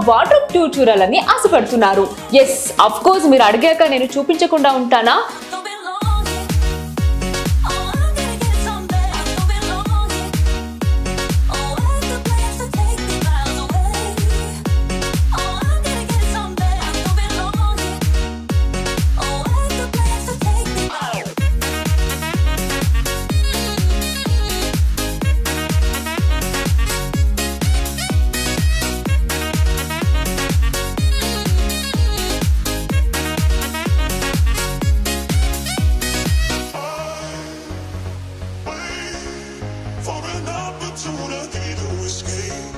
Water two చూడాలని ఆశపడుతున్నారు yes of course మీరు అడిగాక నేను చూపించకుండా ఉంటానా Don't belong here. Oh, I'm gonna get someday. Don't belong here. Oh, where's the place to take me miles away? Oh, I'm gonna get someday. Don't belong here. Oh, where's the place to take me miles? for an opportunity to escape.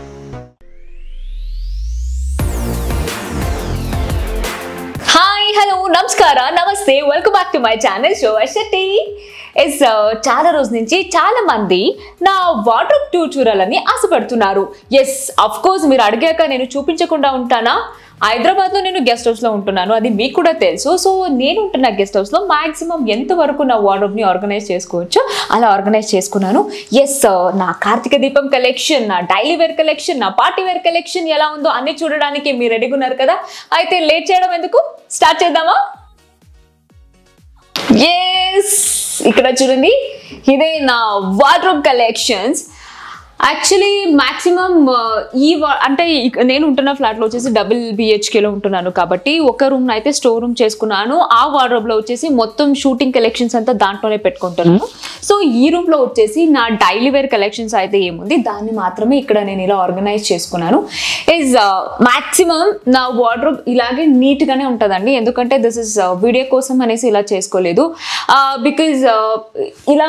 Hi hello నమస్కార నమస్తే welcome back to my channel షో Shetty yes చాలా రోజు నుంచి చాలా మంది నా water tour చూడాలని ఆశపడుతున్నారు ఎస్ అఫ్ కోర్స్ మీరు అడిగాక నేను చూపించకుండా ఉంటానా హైదరాబాద్లో నేను గెస్ట్ హౌస్లో ఉంటున్నాను అది మీకు కూడా తెలుసు సో నేను ఉంటున్న గెస్ట్ హౌస్లో మాక్సిమం ఎంతవరకు నా వార్డ్రోబ్ని ఆర్గనైజ్ చేసుకోవచ్చు అలా ఆర్గనైజ్ చేసుకున్నాను ఎస్ నా కార్తీక దీపం కలెక్షన్ నా డైలీ వేర్ కలెక్షన్ నా పార్టీ వేర్ కలెక్షన్ ఎలా ఉందో అన్ని చూడడానికి మీరు రెడీగా ఉన్నారు కదా అయితే లేట్ చేయడం ఎందుకు స్టార్ట్ చేద్దామా ఎస్ ఇక్కడ చూడండి ఇదే నా వార్డ్రోబ్ కలెక్షన్స్ యాక్చువల్లీ మాక్సిమం ఈ wa- అంటే ఇక- నేను ఉంటున్న ఫ్లాట్లో వచ్చేసి డబుల్ బిహెచ్కేలో ఉంటున్నాను కాబట్టి ఒక రూమ్ అయితే స్టోర్ రూమ్ చేసుకున్నాను ఆ వార్డ్రోబ్లో వచ్చేసి మొత్తం షూటింగ్ కలెక్షన్స్ అంతా దాంట్లోనే పెట్టుకుంటున్నాను సో ఈ రూమ్లో వచ్చేసి నా డైలీ వేర్ కలెక్షన్స్ అయితే ఏముంది దాన్ని మాత్రమే ఇక్కడ నేను ఇలా ఆర్గనైజ్ చేసుకున్నాను ఇస్ మాక్సిమం నా వార్డ్రోబ్ ఇలాగే నీట్గానే ఉంటుందండి ఎందుకంటే దిస్ ఇస్ వీడియో కోసం అనేసి ఇలా చేసుకోలేదు బికాజ్ ఇలా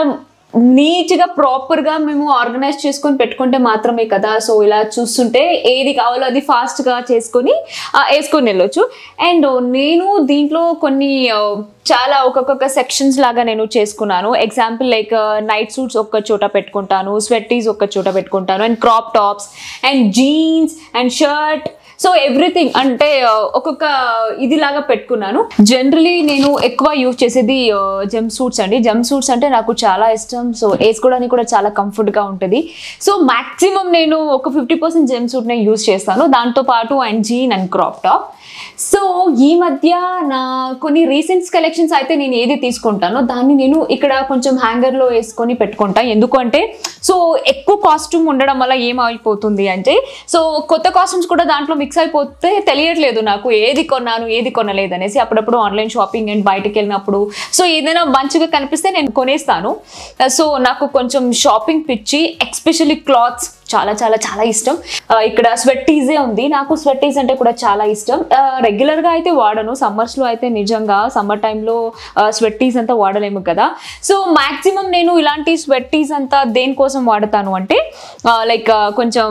నీట్గా ప్రాపర్గా మేము ఆర్గనైజ్ చేసుకొని పెట్టుకుంటే మాత్రమే కదా సో ఇలా చూస్తుంటే ఏది కావాలో అది ఫాస్ట్గా చేసుకొని ఆ, వేసుకొని వెళ్ళొచ్చు అండ్ నేను దీంట్లో కొన్ని ఆ, చాలా ఒక్కొక్క సెక్షన్స్ లాగా నేను చేసుకున్నాను ఎగ్జాంపుల్ లైక్ నైట్ సూట్స్ ఒక్క చోట పెట్టుకుంటాను స్వెట్టీస్ ఒక్క చోట పెట్టుకుంటాను and crop tops and jeans and shirt so everything అంటే ఆ, ఒక్కొక్క ఇదిలాగా పెట్టుకున్నాను జనరలీ నేను ఎక్కువ యూజ్ చేసేది జమ్ సూట్స్ అండి జమ్ సూట్స్ అంటే నాకు చాలా ఇష్టం సో వేసుకోవడానికి కూడా చాలా కంఫర్ట్గా ఉంటుంది సో మాక్సిమం నేను ఒక ఫిఫ్టీ పర్సెంట్ జెమ్ సూట్నే యూజ్ చేస్తాను దాంతో పాటు and jean and crop top so ఈ మధ్య నా కొన్ని రీసెంట్స్ కలెక్షన్స్ అయితే నేను ఏది తీసుకుంటానో దాన్ని నేను ఇక్కడ కొంచెం హ్యాంగర్లో వేసుకొని పెట్టుకుంటా ఎందుకంటే సో ఎక్కువ కాస్ట్యూమ్ ఉండడం వల్ల ఏమైపోతుంది అంటే సో కొత్త కాస్ట్యూమ్స్ కూడా దాంట్లో మిక్స్ అయిపోతే తెలియట్లేదు నాకు ఏది కొన్నాను ఏది కొనలేదు అనేసి అప్పుడప్పుడు ఆన్లైన్ షాపింగ్ అండ్ బయటకు వెళ్ళినప్పుడు సో ఏదైనా మంచిగా కనిపిస్తే నేను కొనేస్తాను సో నాకు కొంచెం షాపింగ్ పిచ్చి ఎక్స్పెషల్లీ క్లాత్స్ చాలా చాలా చాలా ఇష్టం ఆ, ఇక్కడ స్వెట్టీజే ఉంది నాకు స్వెట్టీస్ అంటే కూడా చాలా ఇష్టం ఆ, regular గా అయితే వాడను సమ్మర్స్ లో అయితే నిజంగా సమ్మర్ టైంలో స్వెట్టీస్ అంతా వాడలేము కదా సో మాక్సిమం నేను ఇలాంటి స్వెట్టీస్ అంతా దేనికోసం వాడతాను అంటే లైక్ కొంచెం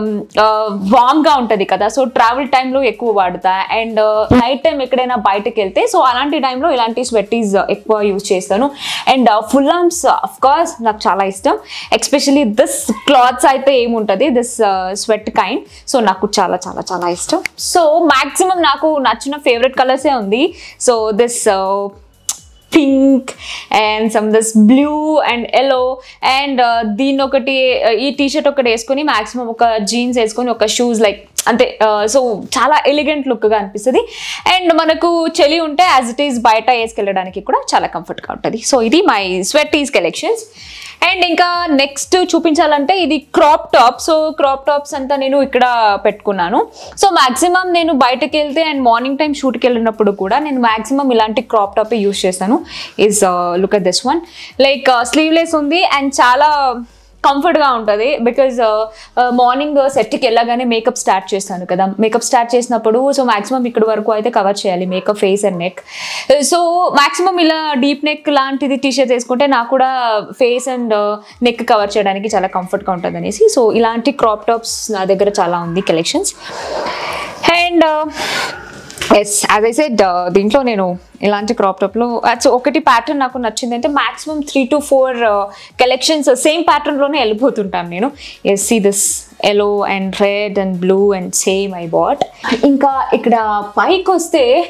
వామ్ గా ఉంటది కదా సో ట్రావెల్ టైంలో ఎక్కువ వాడతా అండ్ నైట్ టైం ఎక్కడైనా బయటకు వెళ్తే సో అలాంటి టైంలో ఇలాంటి స్వెట్టీస్ ఎక్కువ యూజ్ చేస్తాను and full arms of course నాకు చాలా ఇష్టం ఎక్స్పెషలీ దిస్ క్లాత్స్ అయితే ఏముంటుంది దిస్ స్వెట్ కైండ్ సో నాకు చాలా చాలా చాలా ఇష్టం సో మాక్సిమం నాకు నచ్చిన ఫేవరెట్ కలర్సే ఉంది so this pink and some this blue and yellow and దీన్ని ఒకటి uh, ఈ టీ షర్ట్ ఒకటి వేసుకొని మాక్సిమం ఒక జీన్స్ వేసుకొని ఒక షూస్ లైక్ అంతే సో చాలా ఎలిగెంట్ లుక్గా అనిపిస్తుంది అండ్ మనకు చలి ఉంటే యాజ్ ఇట్ ఈస్ బయట వేసుకెళ్ళడానికి కూడా చాలా కంఫర్ట్గా ఉంటుంది సో ఇది మై స్వెట్టీస్ కలెక్షన్స్ అండ్ ఇంకా నెక్స్ట్ చూపించాలంటే ఇది crop top so crop tops అంతా నేను ఇక్కడ పెట్టుకున్నాను సో మాక్సిమం నేను బయటకు వెళ్తే అండ్ మార్నింగ్ టైం షూట్కి వెళ్ళినప్పుడు కూడా నేను మాక్సిమం ఇలాంటి క్రాప్ టాప్ యూస్ చేస్తాను is look at this one like sleeveless ఉంది అండ్ చాలా కంఫర్ట్గా ఉంటుంది బికాజ్ మార్నింగ్ సెట్కి వెళ్ళగానే మేకప్ స్టార్ట్ చేస్తాను కదా మేకప్ స్టార్ట్ చేసినప్పుడు సో మాక్సిమం ఇక్కడ వరకు అయితే కవర్ చేయాలి makeup face and neck so maximum ఇలా డీప్ నెక్ లాంటిది టీ షర్ట్ వేసుకుంటే నాకు కూడా ఫేస్ అండ్ నెక్ కవర్ చేయడానికి చాలా కంఫర్ట్గా ఉంటుంది అనేసి సో ఇలాంటి క్రాప్ టాప్స్ నా దగ్గర చాలా ఉంది collections and yes as I said దీంట్లో నేను ఇలాంటి క్రాప్ టాప్లో సో ఒకటి ప్యాటర్న్ నాకు నచ్చింది అంటే maximum three to four collections same ప్యాటర్న్లోనే వెళ్ళిపోతుంటాను నేను yes see this yellow and red and blue and same I bought ఇంకా ఇక్కడ పైకి వస్తే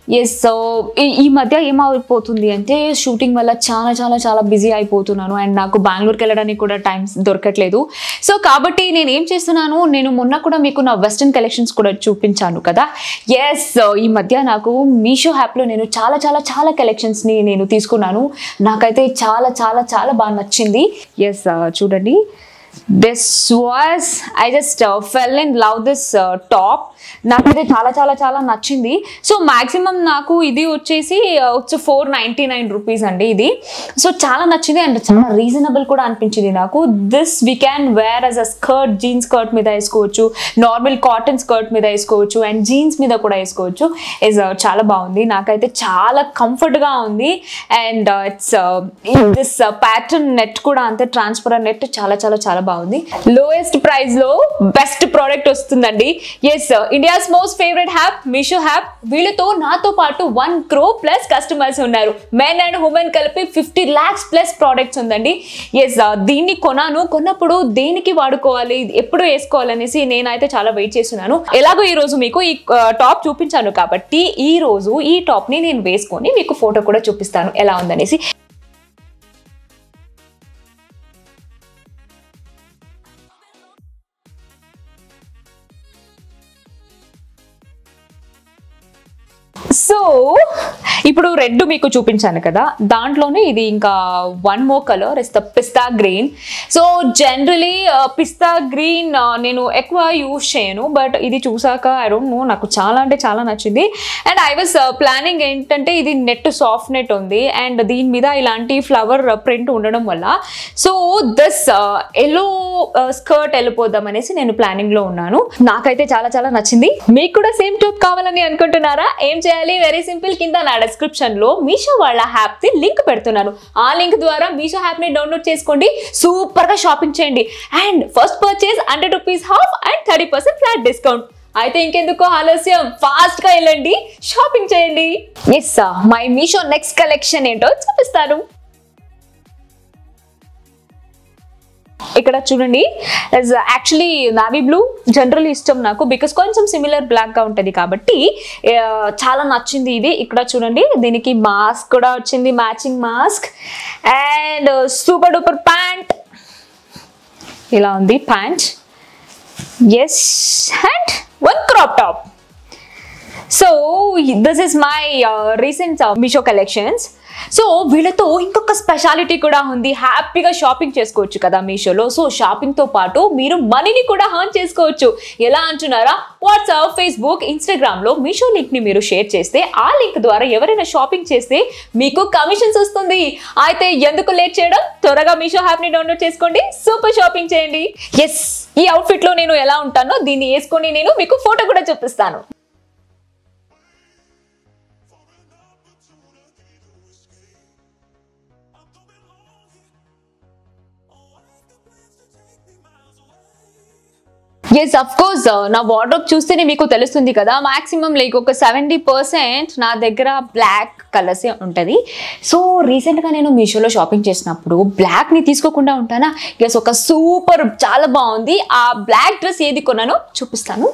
ఎస్ సో ఈ మధ్య ఏమైపోతుంది అంటే షూటింగ్ వల్ల చాలా చాలా చాలా బిజీ అయిపోతున్నాను అండ్ నాకు బెంగళూరుకి వెళ్ళడానికి కూడా టైం దొరకట్లేదు సో కాబట్టి నేను ఏం చేస్తున్నాను నేను మొన్న కూడా మీకు నా వెస్ట్రన్ కలెక్షన్స్ కూడా చూపించాను కదా ఎస్ ఈ మధ్య నాకు మీషో యాప్లో నేను చాలా చాలా చాలా కలెక్షన్స్ని నేను తీసుకున్నాను నాకైతే చాలా చాలా చాలా బాగా నచ్చింది ఎస్ చూడండి this was I just fell in love this top నాకైతే చాలా చాలా చాలా నచ్చింది సో మాక్సిమం నాకు ఇది వచ్చేసి వచ్చి ఫోర్ నైంటీ నైన్ రూపీస్ అండి ఇది సో చాలా నచ్చింది అండ్ చాలా రీజనబుల్ కూడా అనిపించింది నాకు this we can wear as a skirt jeans skirt మీద వేసుకోవచ్చు నార్మల్ కాటన్ స్కర్ట్ మీద వేసుకోవచ్చు అండ్ జీన్స్ మీద కూడా వేసుకోవచ్చు ఇస్ చాలా బాగుంది నాకైతే చాలా కంఫర్ట్గా ఉంది and it's this pattern net కూడా అంతే ట్రాన్స్పరెంట్ నెట్ చాలా చాలా చాలా బాగుంది లోయెస్ట్ ప్రైస్ లో బెస్ట్ ప్రోడక్ట్ వస్తుందండి yes India's most favourite app Meesho app వీళ్ళతో నాతో పాటు వన్ క్రో ప్లస్ కస్టమర్స్ ఉన్నారు మెన్ అండ్ ఉమెన్ కలిపి ఫిఫ్టీ ల్యాక్స్ ప్లస్ ప్రోడక్ట్స్ ఉందండి ఎస్ దీన్ని కొనాను కొన్నప్పుడు దేనికి వాడుకోవాలి ఎప్పుడు వేసుకోవాలనేసి నేనైతే చాలా వెయిట్ చేస్తున్నాను ఎలాగో ఈ రోజు మీకు ఈ టాప్ చూపించాను కాబట్టి ఈ రోజు ఈ టాప్ ని నేను వేసుకొని మీకు ఫోటో కూడా చూపిస్తాను ఎలా ఉందనేసి సో ఇప్పుడు రెడ్ మీకు చూపించాను కదా దాంట్లోనే ఇది ఇంకా one more colour is the pista green so generally pista green నేను ఎక్కువ యూజ్ చేయను బట్ ఇది చూసాక ఐ డోంట్ నో నాకు చాలా అంటే చాలా నచ్చింది అండ్ ఐ వాస్ ప్లానింగ్ ఏంటంటే ఇది నెట్ సాఫ్ట్ నెట్ ఉంది అండ్ దీని మీద ఇలాంటి ఫ్లవర్ ప్రింట్ ఉండడం వల్ల సో దిస్ ఎల్లో స్కర్ట్ వెళ్ళిపోదాం అనేసి నేను ప్లానింగ్ లో ఉన్నాను నాకైతే చాలా చాలా నచ్చింది మీకు కూడా సేమ్ టాప్ కావాలని అనుకుంటున్నారా ఏం చేయాలి వెరీ సింపుల్ కింద నా డిస్క్రిప్షన్ లో మీషో వాళ్ళ యాప్ ది లింక్ పెడుతున్నాను ఆ లింక్ ద్వారా మీషో యాప్ ని డౌన్లోడ్ చేసుకోండి సూపర్ గా షాపింగ్ చేయండి and first purchase hundred rupees off and thirty percent flat discount అయితే ఇంకెందుకు ఆలస్యం ఫాస్ట్ గా వెళ్ళండి షాపింగ్ చేయండి yes my Meesho next collection ఏంటో చూపిస్తాను ఇక్కడ చూడండి యాక్చువల్లీ నావీ బ్లూ జనరల్ ఇష్టం నాకు బికాస్ కొంచెం సిమిలర్ బ్లాక్ గా ఉంటుంది కాబట్టి ఆ, చాలా నచ్చింది ఇది ఇక్కడ చూడండి దీనికి మాస్క్ కూడా వచ్చింది matching mask and super duper pant ఇలా ఉంది pant yes and one crop top so this is my recent Meesho collections so వీళ్ళతో ఇంకొక స్పెషాలిటీ కూడా ఉంది హ్యాపీగా షాపింగ్ చేసుకోవచ్చు కదా మీషోలో సో షాపింగ్తో పాటు మీరు మనీని కూడా హర్న్ చేసుకోవచ్చు ఎలా అంటున్నారా వాట్సాప్ ఫేస్బుక్ ఇన్స్టాగ్రామ్లో మీషో లింక్ని మీరు షేర్ చేస్తే ఆ లింక్ ద్వారా ఎవరైనా షాపింగ్ చేస్తే మీకు కమిషన్స్ వస్తుంది అయితే ఎందుకు లేట్ చేయడం త్వరగా మీషో యాప్ని డౌన్లోడ్ చేసుకోండి సూపర్ షాపింగ్ చేయండి ఎస్ ఈ అవుట్ఫిట్లో నేను ఎలా ఉంటానో దీన్ని వేసుకొని నేను మీకు ఫోటో కూడా చూపిస్తాను ఎస్ అఫ్ కోర్స్ నా వార్డ్రోబ్ చూస్తేనే మీకు తెలుస్తుంది కదా మాక్సిమం లైక్ ఒక సెవెంటీ పర్సెంట్ నా దగ్గర బ్లాక్ కలర్స్ ఉంటుంది సో రీసెంట్గా నేను మీషోలో షాపింగ్ చేసినప్పుడు బ్లాక్ని తీసుకోకుండా ఉంటానా ఎస్ ఒక సూపర్ చాలా బాగుంది ఆ బ్లాక్ డ్రెస్ ఏది కొన్నానో చూపిస్తాను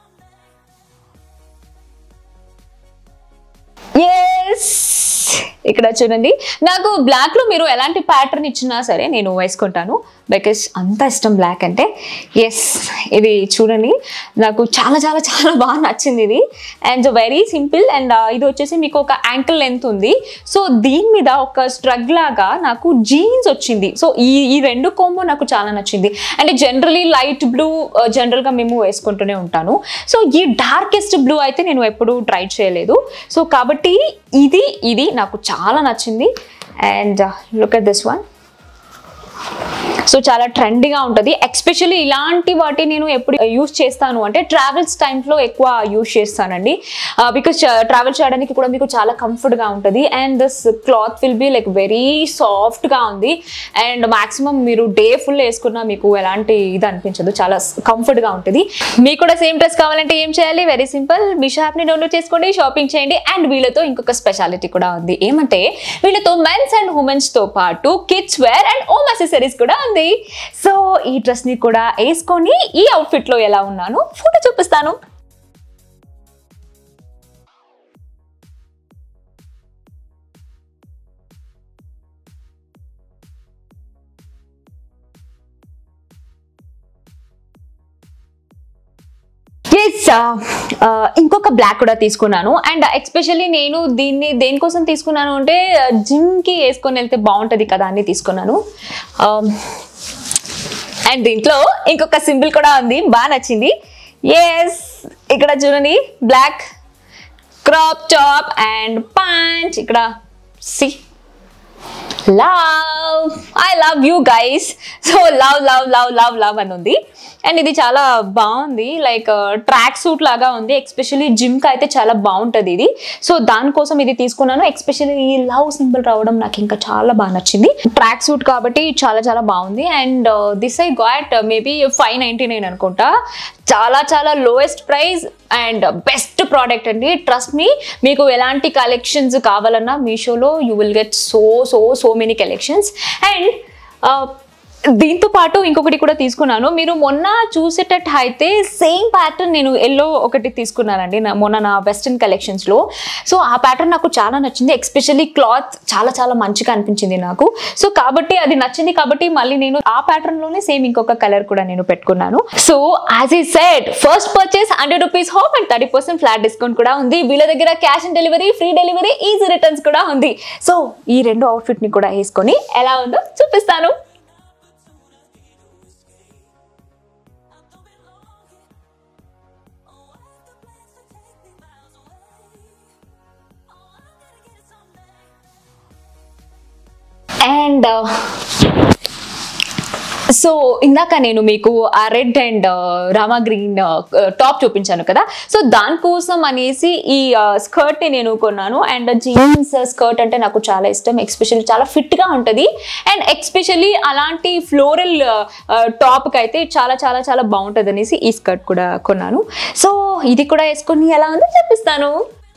ఎస్ ఇక్కడ చూడండి నాకు బ్లాక్ లో మీరు ఎలాంటి ప్యాటర్న్ ఇచ్చినా సరే నేను వేసుకుంటాను బికాస్ అంత ఇష్టం బ్లాక్ అంటే ఎస్ ఇది చూడండి నాకు చాలా చాలా చాలా బాగా నచ్చింది ఇది అండ్ వెరీ సింపుల్ అండ్ ఇది వచ్చేసి మీకు ఒక యాంకిల్ లెంత్ ఉంది సో దీని మీద ఒక స్ట్రగ్ లాగా నాకు జీన్స్ వచ్చింది సో ఈ ఈ రెండు కోంబో నాకు చాలా నచ్చింది అంటే జనరలీ లైట్ బ్లూ జనరల్గా మేము వేసుకుంటూనే ఉంటాను సో ఈ డార్కెస్ట్ బ్లూ అయితే నేను ఎప్పుడూ ట్రై చేయలేదు సో కాబట్టి ఇది ఇది నాకు చాలా నచ్చింది and look at this one so చాలా ట్రెండీగా ఉంటుంది ఎక్స్పెషల్లీ ఇలాంటి వాటి నేను ఎప్పుడు యూస్ చేస్తాను అంటే ట్రావెల్స్ టైంలో ఎక్కువ యూస్ చేస్తానండి బికాస్ ట్రావెల్ చేయడానికి కూడా మీకు చాలా కంఫర్ట్గా ఉంటుంది and this cloth will be like very సాఫ్ట్గా ఉంది అండ్ మాక్సిమం మీరు డే ఫుల్ వేసుకున్నా మీకు ఎలాంటి ఇది అనిపించదు చాలా కంఫర్ట్గా ఉంటుంది మీకు కూడా సేమ్ డ్రెస్ కావాలంటే ఏం చేయాలి వెరీ సింపుల్ మీ షాప్ని డౌన్లోడ్ చేసుకోండి షాపింగ్ చేయండి అండ్ వీళ్ళతో ఇంకొక స్పెషాలిటీ కూడా ఉంది ఏమంటే వీళ్ళతో మెన్స్ అండ్ ఉమెన్స్తో పాటు kids wear and home accessories కూడా ఉంది సో ఈ డ్రెస్ని కూడా వేసుకొని ఈ అవుట్ఫిట్లో ఎలా ఉన్నాను ఫోటో చూపిస్తాను ఇంకొక బ్లాక్ కూడా తీసుకున్నాను అండ్ ఎక్స్పెషల్లీ నేను దీన్ని దేనికోసం తీసుకున్నాను అంటే జిమ్కి వేసుకొని వెళ్తే బాగుంటుంది కదా అని తీసుకున్నాను అండ్ దీంట్లో ఇంకొక సింబల్ కూడా ఉంది బాగా నచ్చింది ఎస్ ఇక్కడ చూడండి black crop top and pant ఇక్కడ see love I love you guys so love love love love love అని ఉంది అండ్ ఇది చాలా బాగుంది లైక్ ట్రాక్ సూట్ లాగా ఉంది ఎక్స్పెషల్లీ జిమ్కి అయితే చాలా బాగుంటుంది ఇది సో దానికోసం ఇది తీసుకున్నాను ఎక్స్పెషల్లీ ఈ లవ్ సింబల్ రావడం నాకు ఇంకా చాలా బాగా నచ్చింది ట్రాక్ సూట్ కాబట్టి చాలా చాలా బాగుంది and this I got maybe five ninety nine అనుకుంటా చాలా చాలా lowest price and best product అండి ట్రస్ట్ మీ మీకు ఎలాంటి కలెక్షన్స్ కావాలన్నా మీషోలో you will get so so so many collections and దీంతో పాటు ఇంకొకటి కూడా తీసుకున్నాను మీరు మొన్న చూసేటట్టు అయితే సేమ్ ప్యాటర్న్ నేను ఎల్లో ఒకటి తీసుకున్నానండి నా- మొన్న నా వెస్ట్రన్ కలెక్షన్స్లో సో ఆ ప్యాటర్న్ నాకు చాలా నచ్చింది ఎక్స్పెషల్లీ క్లాత్ చాలా చాలా మంచిగా అనిపించింది నాకు సో కాబట్టి అది నచ్చింది కాబట్టి మళ్ళీ నేను ఆ pattern లోనే సేమ్ ఇంకొక కలర్ కూడా నేను పెట్టుకున్నాను so as I said first purchase hundred rupees off and thirty percent flat discount కూడా ఉంది వీళ్ళ దగ్గర cash on delivery free delivery easy returns కూడా ఉంది సో ఈ రెండు అవుట్ఫిట్ ని కూడా వేసుకొని ఎలా ఉందో చూపిస్తాను అండ్ సో ఇందాక నేను మీకు ఆ red and Rama green top చూపించాను కదా సో దానికోసం అనేసి ఈ స్కర్ట్ ని నేను కొన్నాను అండ్ జీన్స్ స్కర్ట్ అంటే నాకు చాలా ఇష్టం ఎక్స్పెషల్లీ చాలా ఫిట్ గా ఉంటుంది అండ్ ఎక్స్పెషల్లీ అలాంటి ఫ్లోరల్ టాప్ కి అయితే చాలా చాలా చాలా బాగుంటుంది అనేసి ఈ స్కర్ట్ కూడా కొన్నాను సో ఇది కూడా వేసుకొని ఎలా ఉందో చూపిస్తాను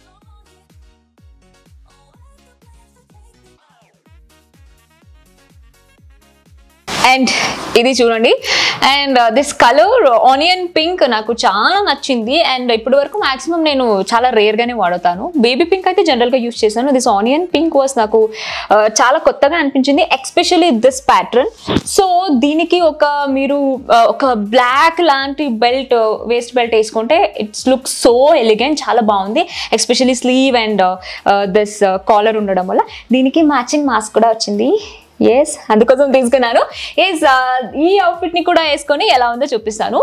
అండ్ ఇది చూడండి and this colour onion pink నాకు చాలా నచ్చింది అండ్ ఇప్పటి వరకు మాక్సిమం నేను చాలా రేర్ గానే వాడతాను బేబీ పింక్ అయితే జనరల్ గా యూస్ చేశాను దిస్ ఆనియన్ పింక్ వాస్ నాకు uh, చాలా కొత్తగా అనిపించింది ఎక్స్పెషల్లీ దిస్ ప్యాటర్న్ సో దీనికి ఒక మీరు uh, ఒక బ్లాక్ లాంటి బెల్ట్ వేస్ట్ బెల్ట్ వేసుకుంటే ఇట్స్ లుక్ సో ఎలిగెంట్ చాలా బాగుంది especially sleeve and this collar ఉండడం వల్ల దీనికి మ్యాచింగ్ మాస్క్ కూడా వచ్చింది ఎస్ అందుకోసం తీసుకున్నాను ఎస్ ఈ అవుట్ఫిట్ ని కూడా వేసుకొని ఎలా ఉందో చూపిస్తాను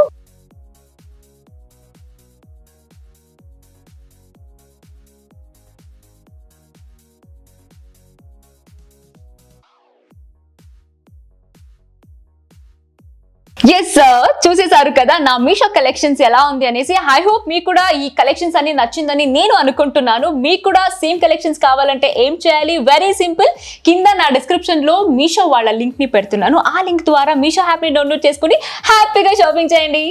ఎస్ చూసేసారు కదా నా మీషో కలెక్షన్స్ ఎలా ఉంది అనేసి ఐ హోప్ మీకు కూడా ఈ కలెక్షన్స్ అన్ని నచ్చిందని నేను అనుకుంటున్నాను మీకు కూడా సేమ్ కలెక్షన్స్ కావాలంటే ఏం చేయాలి వెరీ సింపుల్ కింద నా డిస్క్రిప్షన్ లో మీషో వాళ్ళ లింక్ ని పెడుతున్నాను ఆ లింక్ ద్వారా మీషో యాప్ ని డౌన్లోడ్ చేసుకుని హ్యాపీగా షాపింగ్ చేయండి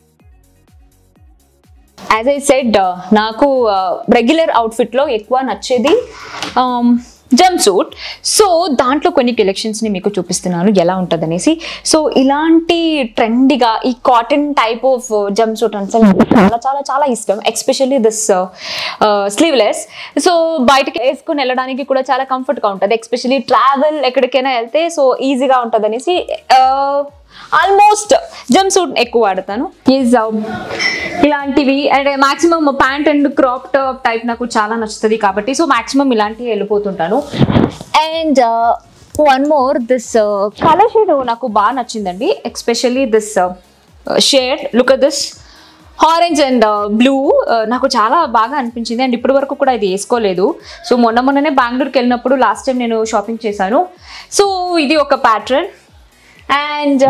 యాజ్ ఐ సెడ్ నాకు రెగ్యులర్ అవుట్ఫిట్లో ఎక్కువ నచ్చేది జంప్ సూట్ సో దాంట్లో కొన్ని కలెక్షన్స్ని మీకు చూపిస్తున్నాను ఎలా ఉంటుంది అనేసి సో ఇలాంటి ట్రెండీగా ఈ cotton type of jumpsuit అంటే నాకు చాలా చాలా చాలా ఇష్టం ఎస్పెషల్లీ దిస్ స్లీవ్లెస్ సో బయటకి వేసుకుని వెళ్ళడానికి కూడా చాలా కంఫర్ట్గా ఉంటుంది ఎస్పెషల్లీ ట్రావెల్ ఎక్కడికైనా వెళ్తే సో ఈజీగా ఉంటుంది అనేసి ఆల్మోస్ట్ జంప్ సూట్ ఎక్కువ వాడతాను ఈజ్ ఇలాంటివి and maximum pant and crop top type నాకు చాలా నచ్చుతుంది కాబట్టి సో మాక్సిమం ఇలాంటివి వెళ్ళిపోతుంటాను and one more this colour shade నాకు బాగా నచ్చిందండి especially this shade look this orange and blue నాకు చాలా బాగా అనిపించింది అండ్ ఇప్పటి వరకు కూడా ఇది వేసుకోలేదు సో మొన్న మొన్ననే బెంగళూరుకి వెళ్ళినప్పుడు లాస్ట్ టైం నేను షాపింగ్ చేశాను సో ఇది ఒక ప్యాటర్న్ అండ్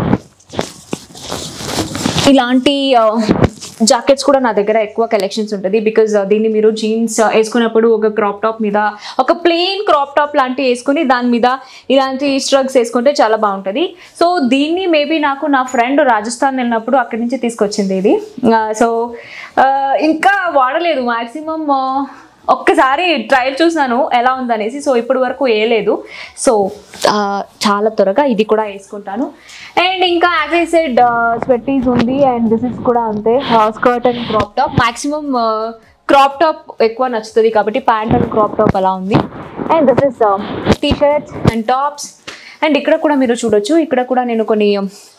ఇలాంటి జాకెట్స్ కూడా నా దగ్గర ఎక్కువ కలెక్షన్స్ ఉంటుంది బికాజ్ దీన్ని మీరు జీన్స్ వేసుకున్నప్పుడు ఒక క్రాప్ టాప్ మీద ఒక ప్లెయిన్ క్రాప్ టాప్ లాంటివి వేసుకుని దాని మీద ఇలాంటి స్ట్రగ్స్ వేసుకుంటే చాలా బాగుంటుంది సో దీన్ని మేబీ నాకు నా ఫ్రెండ్ రాజస్థాన్ వెళ్ళినప్పుడు అక్కడి నుంచి తీసుకొచ్చింది ఇది సో ఇంకా వాడలేదు మ్యాక్సిమం ఒక్కసారి ట్రయల్ చూసాను ఎలా ఉందనేసి సో ఇప్పటి వరకు వేయలేదు సో ఆ, చాలా త్వరగా ఇది కూడా వేసుకుంటాను అండ్ ఇంకా యాజ్ ఐ సెడ్ స్వెట్టీస్ ఉంది అండ్ దిస్ ఇస్ కూడా అంతే skirt and crop top maximum crop top ఎక్కువ నచ్చుతుంది కాబట్టి ప్యాంట్ అండ్ క్రాప్ టాప్ అలా ఉంది and this is T shirts and tops and ఇక్కడ కూడా మీరు చూడొచ్చు ఇక్కడ కూడా నేను కొన్ని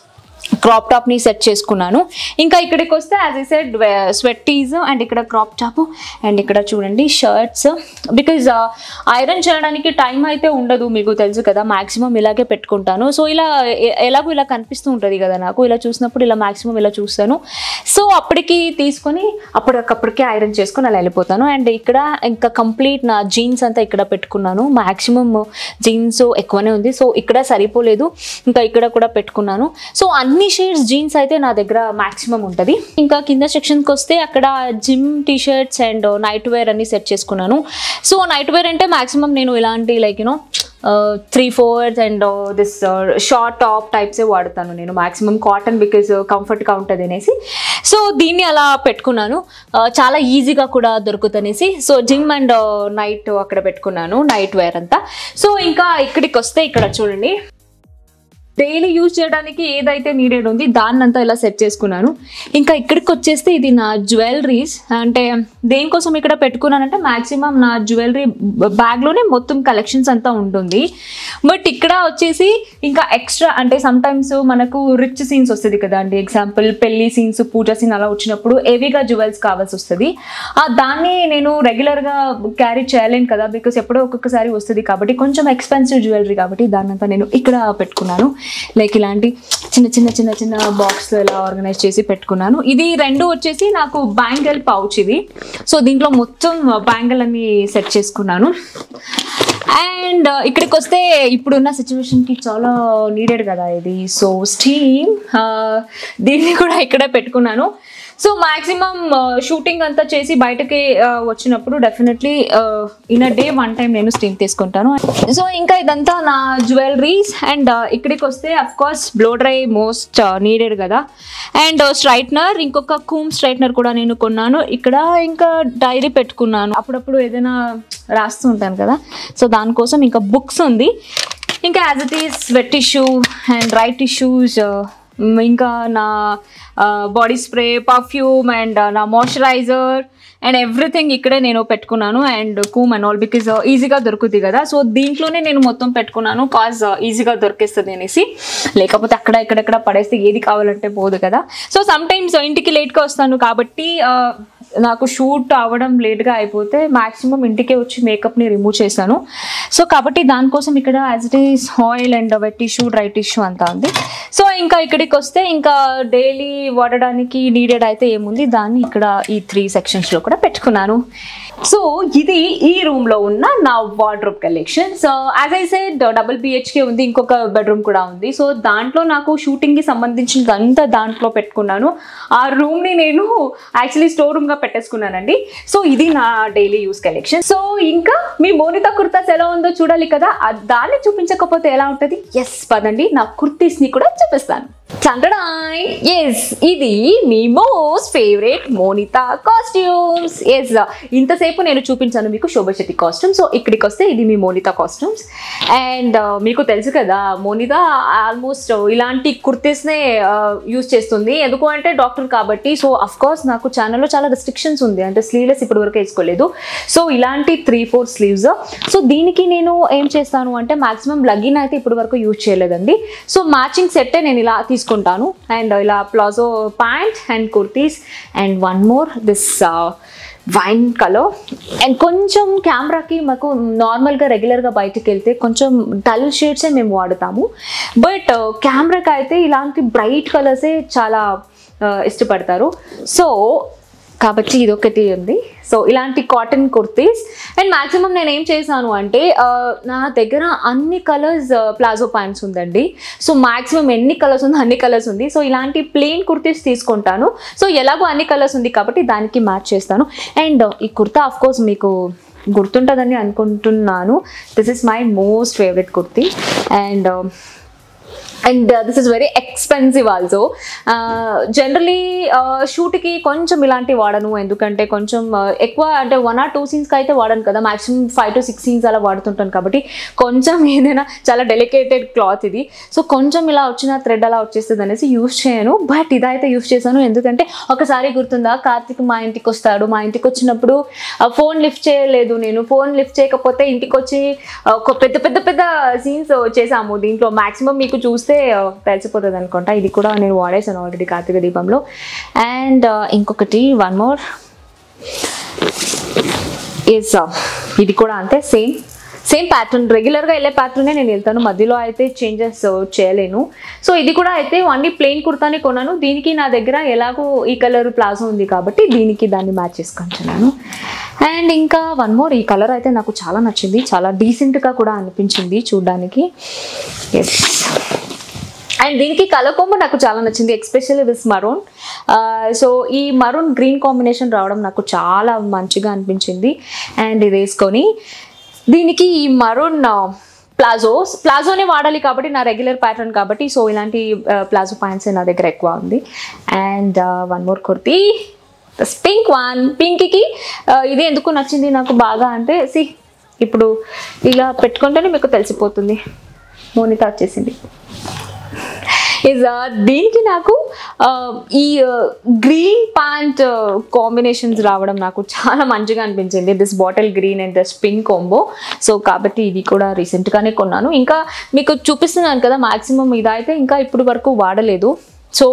క్రాప్ టాప్ ని సెట్ చేసుకున్నాను ఇంకా ఇక్కడికి వస్తే as I said sweaties and ఇక్కడ క్రాప్ టాప్ అండ్ ఇక్కడ చూడండి షర్ట్స్ బికాజ్ ఐరన్ చేయడానికి టైం అయితే ఉండదు మీకు తెలుసు కదా మాక్సిమం ఇలాగే పెట్టుకుంటాను సో ఇలా ఎ- ఎలాగో ఇలా కనిపిస్తూ ఉంటుంది కదా నాకు ఇలా చూసినప్పుడు ఇలా మాక్సిమం ఇలా చూస్తాను సో అప్పటికి తీసుకొని అప్పటికప్పటికే ఐరన్ చేసుకొని అలా వెళ్ళిపోతాను అండ్ ఇక్కడ ఇంకా కంప్లీట్ నా జీన్స్ అంతా ఇక్కడ పెట్టుకున్నాను మాక్సిమం జీన్స్ ఎక్కువనే ఉంది సో ఇక్కడ సరిపోలేదు ఇంకా ఇక్కడ కూడా పెట్టుకున్నాను సో అన్ని షేడ్స్ జీన్స్ అయితే నా దగ్గర మాక్సిమం ఉంటుంది ఇంకా కింద సెక్షన్కి వస్తే అక్కడ gym T shirts and night wear అన్ని సెట్ చేసుకున్నాను సో నైట్ వేర్ అంటే మాక్సిమం నేను ఇలాంటి like you know three fours and this short top టైప్సే వాడతాను నేను మాక్సిమం కాటన్ బికాజ్ కంఫర్ట్గా ఉంటుంది అనేసి సో దీన్ని అలా పెట్టుకున్నాను ఆ, చాలా ఈజీగా కూడా దొరుకుతనేసి సో జిమ్ అండ్ నైట్ అక్కడ పెట్టుకున్నాను నైట్ వేర్ అంతా సో ఇంకా ఇక్కడికి వస్తే ఇక్కడ చూడండి డైలీ యూజ్ చేయడానికి ఏదైతే నీడెడ్ ఉంది దాన్ని అంతా ఇలా సెట్ చేసుకున్నాను ఇంకా ఇక్కడికి వచ్చేస్తే ఇది నా జ్యువెలరీస్ అంటే దేనికోసం ఇక్కడ పెట్టుకున్నానంటే మాక్సిమం నా జ్యువెలరీ బ్యాగ్లోనే మొత్తం కలెక్షన్స్ అంతా ఉంటుంది బట్ ఇక్కడ వచ్చేసి ఇంకా ఎక్స్ట్రా అంటే సమ్ టైమ్స్ మనకు రిచ్ సీన్స్ వస్తుంది కదా అండి ఎగ్జాంపుల్ పెళ్లి సీన్స్ పూజ సీన్ అలా వచ్చినప్పుడు హెవీగా జ్యువెల్స్ కావాల్సి వస్తుంది ఆ దాన్ని నేను రెగ్యులర్గా క్యారీ చేయలేను కదా బికాస్ ఎప్పుడో ఒక్కొక్కసారి వస్తుంది కాబట్టి కొంచెం ఎక్స్పెన్సివ్ జ్యువెలరీ కాబట్టి దాన్ని అంతా నేను ఇక్కడ పెట్టుకున్నాను లైక్ ఇలాంటి చిన్న చిన్న చిన్న చిన్న బాక్స్లో ఇలా ఆర్గనైజ్ చేసి పెట్టుకున్నాను ఇది రెండు వచ్చేసి నాకు బ్యాంగిల్ పౌచ్ ఇది సో దీంట్లో మొత్తం బ్యాంగిల్ అన్ని సెట్ చేసుకున్నాను అండ్ ఇక్కడికి వస్తే ఇప్పుడున్న సిచ్యువేషన్కి చాలా నీడెడ్ కదా ఇది సో స్టీమ్ దీన్ని కూడా ఇక్కడే పెట్టుకున్నాను సో మాక్సిమం షూటింగ్ అంతా చేసి బయటకి ఆ, వచ్చినప్పుడు definitely in a day one time నేను స్టీమ్ తీసుకుంటాను సో ఇంకా ఇదంతా నా జ్యువెలరీస్ అండ్ ఇక్కడికి వస్తే of course blow dry most needed కదా అండ్ స్ట్రైట్నర్ ఇంకొక కూమ్ స్ట్రైట్నర్ కూడా నేను కొన్నాను ఇక్కడ ఇంకా డైరీ పెట్టుకున్నాను అప్పుడప్పుడు ఏదైనా రాస్తూ ఉంటాను కదా సో దానికోసం ఇంకా బుక్స్ ఉంది ఇంకా as it is wet tissue and dry tissues ఇంకా నా బాడీ స్ప్రే పర్ఫ్యూమ్ అండ్ నా మాయిశ్చరైజర్ అండ్ ఎవ్రీథింగ్ ఇక్కడే నేను పెట్టుకున్నాను and comb and all because ఈజీగా దొరుకుతుంది కదా సో దీంట్లోనే నేను మొత్తం పెట్టుకున్నాను కాజ్ ఈజీగా దొరికేస్తుంది అనేసి లేకపోతే అక్కడ ఇక్కడెక్కడ పడేస్తే ఏది కావాలంటే పోదు కదా సో సమ్ టైమ్స్ ఇంటికి లేట్గా వస్తాను కాబట్టి ఆ, నాకు షూట్ అవ్వడం లేట్గా అయిపోతే మాక్సిమం ఇంటికే వచ్చి మేకప్ని రిమూవ్ చేశాను సో కాబట్టి దానికోసం ఇక్కడ as it is oil and wet tissue dry tissue అంతా ఉంది సో ఇంకా ఇక్కడికి వస్తే ఇంకా డైలీ వాడడానికి నీడెడ్ అయితే ఏముంది దాన్ని ఇక్కడ ఈ త్రీ సెక్షన్స్లో కూడా పెట్టుకున్నాను సో ఇది ఈ రూమ్ లో ఉన్న నా wardrobe collection so as I said double BHK ఉంది ఇంకొక బెడ్రూమ్ కూడా ఉంది సో దాంట్లో నాకు షూటింగ్ కి సంబంధించినదంతా దాంట్లో పెట్టుకున్నాను ఆ రూమ్ ని నేను యాక్చువల్లీ స్టోర్ రూమ్ గా పెట్టేసుకున్నానండి సో ఇది నా డైలీ యూస్ కలెక్షన్ సో ఇంకా మీ మోనితా కుర్తాస్ ఎలా ఉందో చూడాలి కదా ఆ దాన్ని చూపించకపోతే ఎలా ఉంటుంది ఎస్ పదండి నా కుర్తీస్ ని కూడా చూపిస్తాను ఎస్ ఇది మీ most favourite Monitha costumes yes ఇంతసేపు నేను చూపించాను మీకు శోభశెట్టి కాస్ట్యూమ్ సో ఇక్కడికి వస్తే ఇది మీ మోనితా కాస్ట్యూమ్స్ అండ్ మీకు తెలుసు కదా మోనితా ఆల్మోస్ట్ ఇలాంటి కుర్తీస్నే యూస్ చేస్తుంది ఎందుకు అంటే డాక్టర్ కాబట్టి సో అఫ్ కోర్స్ నాకు ఛానల్లో చాలా రెస్ట్రిక్షన్స్ ఉంది అంటే స్లీవ్లెస్ ఇప్పటి వరకు వేసుకోలేదు సో ఇలాంటి త్రీ ఫోర్ స్లీవ్స్ సో దీనికి నేను ఏం చేస్తాను అంటే మాక్సిమం లగిన్ అయితే ఇప్పటి వరకు యూజ్ చేయలేదండి సో మ్యాచింగ్ సెట్టే నేను ఇలా తీసుకుంటాను అండ్ ఇలా palazzo pant and kurtis and one more this wine colour and కొంచెం కెమెరాకి మాకు నార్మల్గా రెగ్యులర్గా బయటకు వెళ్తే కొంచెం డల్ షేడ్సే మేము వాడుతాము బట్ కెమెరాకి అయితే ఇలాంటి బ్రైట్ కలర్సే చాలా ఆ, ఇష్టపడతారు సో కాబట్టి ఇది ఒకటి ఉంది సో ఇలాంటి కాటన్ కుర్తీస్ అండ్ మాక్సిమం నేను ఏం చేశాను అంటే ఆ, నా దగ్గర అన్ని కలర్స్ ప్లాజో ప్యాంట్స్ ఉందండి సో మాక్సిమం ఎన్ని కలర్స్ ఉందో అన్ని కలర్స్ ఉంది సో ఇలాంటి ప్లెయిన్ కుర్తీస్ తీసుకుంటాను సో ఎలాగో అన్ని కలర్స్ ఉంది కాబట్టి దానికి మ్యాచ్ చేస్తాను అండ్ ఈ కుర్తా ఆఫ్ కోర్స్ మీకు గుర్తుంటుందని అనుకుంటున్నాను this is my most favourite kurti and and this is very expensive also generally షూట్కి కొంచెం ఇలాంటివి వాడను ఎందుకంటే కొంచెం uh, ఎక్కువ అంటే వన్ ఆర్ టూ సీన్స్కి అయితే వాడను కదా maximum five to six scenes అలా వాడుతుంటాను కాబట్టి కొంచెం ఏదైనా చాలా డెలికేటెడ్ క్లాత్ ఇది సో కొంచెం ఇలా వచ్చిన థ్రెడ్ అలా వచ్చేస్తుంది అనేసి యూస్ చేయను బట్ ఇదైతే యూస్ చేశాను ఎందుకంటే ఒకసారి గుర్తుందా కార్తిక్ మా ఇంటికి వస్తాడు మా ఇంటికి వచ్చినప్పుడు ఫోన్ లిఫ్ట్ చేయలేదు నేను ఫోన్ లిఫ్ట్ చేయకపోతే ఇంటికి వచ్చి ఆ, ఒక పెద్ద పెద్ద పెద్ద సీన్స్ చేసాము దీంట్లో మాక్సిమం మీకు చూస్తే చూస్తే ఆ, తెలిసిపోతుంది అనుకుంటా ఇది కూడా నేను వాడేసాను ఆల్రెడీ కార్తీక దీపంలో అండ్ ఇంకొకటి వన్ మోర్ ఎస్ ఇది కూడా అంతే సేమ్ సేమ్ ప్యాటర్న్ రెగ్యులర్గా వెళ్ళే ప్యాటర్నే నేను వెళ్తాను మధ్యలో అయితే చేంజెస్ చేయలేను సో ఇది కూడా అయితే అన్ని ప్లెయిన్ కుర్తానే కొన్నాను దీనికి నా దగ్గర ఎలాగో ఈ కలర్ ప్లాజో ఉంది కాబట్టి దీనికి దాన్ని మ్యాచ్ చేసుకుంటున్నాను అండ్ ఇంకా వన్ మోర్ ఈ కలర్ అయితే నాకు చాలా నచ్చింది చాలా డీసెంట్గా కూడా అనిపించింది చూడడానికి ఎస్ అండ్ దీనికి కలర్ కాంబో నాకు చాలా నచ్చింది ఎక్స్పెషల్లీ విత్ మరూన్ సో ఈ మరూన్ గ్రీన్ కాంబినేషన్ రావడం నాకు చాలా మంచిగా అనిపించింది అండ్ ఇది వేసుకొని దీనికి ఈ మరూన్ ప్లాజో ప్లాజోనే వాడాలి కాబట్టి నా రెగ్యులర్ ప్యాటర్న్ కాబట్టి సో ఇలాంటి ప్లాజో ప్యాంట్స్ నా దగ్గర ఎక్కువ ఉంది and one more kurti pink one పింక్కి ఇది ఎందుకు నచ్చింది నాకు బాగా అంటే సి ఇప్పుడు ఇలా పెట్టుకుంటేనే మీకు తెలిసిపోతుంది మోనిత వచ్చేసింది ఇస్ దీనికి నాకు ఆ, ఈ గ్రీన్ ప్యాంట్ కాంబినేషన్స్ రావడం నాకు చాలా మంచిగా అనిపించింది this bottle green and this pink combo so కాబట్టి ఇది కూడా రీసెంట్గానే కొన్నాను ఇంకా మీకు చూపిస్తున్నాను కదా మాక్సిమం ఇదైతే ఇంకా ఇప్పుడు వరకు వాడలేదు so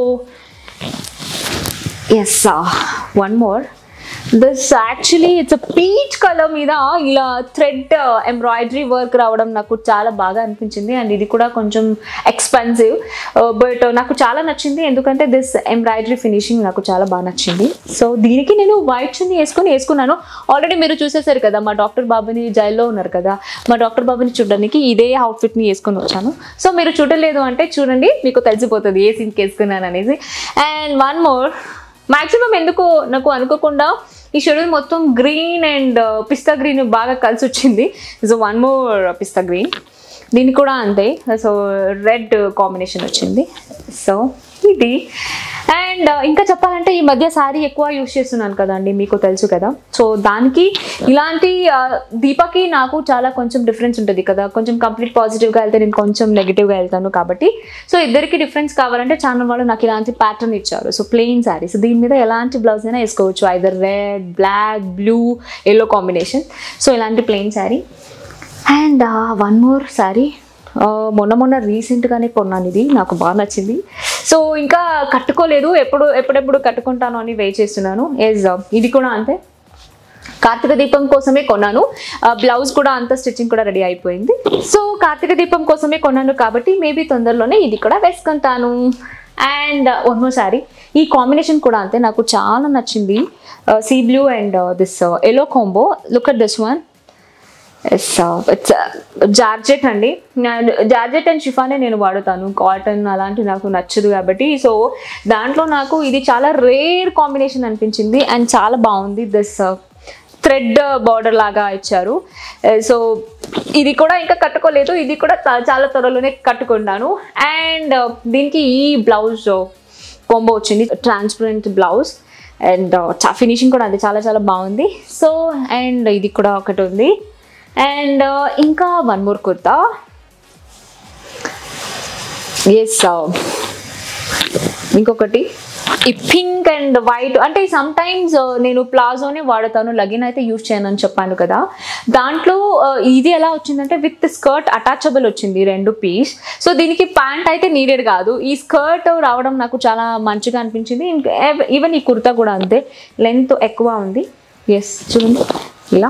yes one more this actually it's peach colour మీద ఇలా థ్రెడ్ ఎంబ్రాయిడరీ వర్క్ రావడం నాకు చాలా బాగా అనిపించింది అండ్ ఇది కూడా కొంచెం ఎక్స్పెన్సివ్ బట్ నాకు చాలా నచ్చింది ఎందుకంటే దిస్ ఎంబ్రాయిడరీ ఫినిషింగ్ నాకు చాలా బాగా నచ్చింది సో దీనికి నేను వైట్ చున్నీ వేసుకొని వేసుకున్నాను ఆల్రెడీ మీరు చూసేసారు కదా మా డాక్టర్ బాబుని జైల్లో ఉన్నారు కదా మా డాక్టర్ బాబుని చూడడానికి ఇదే అవుట్ఫిట్ని వేసుకొని వచ్చాను సో మీరు చూడలేదు అంటే చూడండి మీకు తెలిసిపోతుంది ఏ సీన్కి వేసుకున్నాను అనేసి అండ్ వన్ మోర్ మాక్సిమం ఎందుకు నాకు అనుకోకుండా ఈ షెడ్యూల్ మొత్తం గ్రీన్ అండ్ పిస్తా గ్రీన్ బాగా కలిసి వచ్చింది so one more pista green దీనికి కూడా అంతే సో రెడ్ కాంబినేషన్ వచ్చింది సో ఇది అండ్ ఇంకా చెప్పాలంటే ఈ మధ్య శారీ ఎక్కువ యూస్ చేస్తున్నాను కదండి మీకు తెలుసు కదా సో దానికి ఇలాంటి ఆ, దీపకి నాకు చాలా కొంచెం డిఫరెన్స్ ఉంటుంది కదా కొంచెం కంప్లీట్ పాజిటివ్గా వెళ్తే నేను కొంచెం నెగిటివ్గా వెళ్తాను కాబట్టి సో ఇద్దరికి డిఫరెన్స్ కావాలంటే ఛానల్ వాళ్ళు నాకు ఇలాంటి ప్యాటర్న్ ఇచ్చారు సో ప్లెయిన్ శారీస్ దీని మీద ఎలాంటి బ్లౌజ్ అయినా వేసుకోవచ్చు either red black blue yellow combination so ఇలాంటి plain sari and one more sari మొన్న మొన్న రీసెంట్గానే కొన్నాను ఇది నాకు బాగా నచ్చింది సో ఇంకా కట్టుకోలేదు ఎప్పుడు ఎప్పుడెప్పుడు కట్టుకుంటాను అని వెయిట్ చేస్తున్నాను ఎస్ ఇది కూడా అంతే కార్తీక దీపం కోసమే కొన్నాను బ్లౌజ్ కూడా అంత స్టిచ్చింగ్ కూడా రెడీ అయిపోయింది సో కార్తీక దీపం కోసమే కొన్నాను కాబట్టి మేబీ తొందరలోనే ఇది కూడా వేసుకుంటాను అండ్ ఒన్నో సారీ ఈ కాంబినేషన్ కూడా అంతే నాకు చాలా నచ్చింది see blue and this yellow combo look at this one yes it's georgette అండి జార్జెట్ అండ్ షిఫానే నేను వాడుతాను కాటన్ అలాంటివి నాకు నచ్చదు కాబట్టి సో దాంట్లో నాకు ఇది చాలా రేర్ కాంబినేషన్ అనిపించింది అండ్ చాలా బాగుంది దిస్ థ్రెడ్ బార్డర్ లాగా ఇచ్చారు సో ఇది కూడా ఇంకా కట్టుకోలేదు ఇది కూడా త- చాలా త్వరలోనే కట్టుకున్నాను అండ్ దీనికి ఈ బ్లౌజ్ కొంబో వచ్చింది ట్రాన్స్పరెంట్ బ్లౌజ్ అండ్ ఫినిషింగ్ కూడా అది చాలా చాలా బాగుంది సో అండ్ ఇది కూడా ఒకటి ఉంది అండ్ ఇంకా వన్ మోర్ కుర్తా ఎస్ ఇంకొకటి ఈ పింక్ అండ్ వైట్ అంటే సమ్ టైమ్స్ నేను ప్లాజోనే వాడతాను లగిన్ అయితే యూజ్ చేయను అని చెప్పాను కదా దాంట్లో uh, ఇది ఎలా వచ్చిందంటే విత్ స్కర్ట్ అటాచబుల్ వచ్చింది రెండు పీస్ సో దీనికి ప్యాంట్ అయితే నీడెడ్ కాదు ఈ స్కర్ట్ రావడం నాకు చాలా మంచిగా అనిపించింది ఈవెన్ ఈ కుర్తా కూడా అంతే లెంత్ ఎక్కువ ఉంది ఎస్ చూడండి ఇలా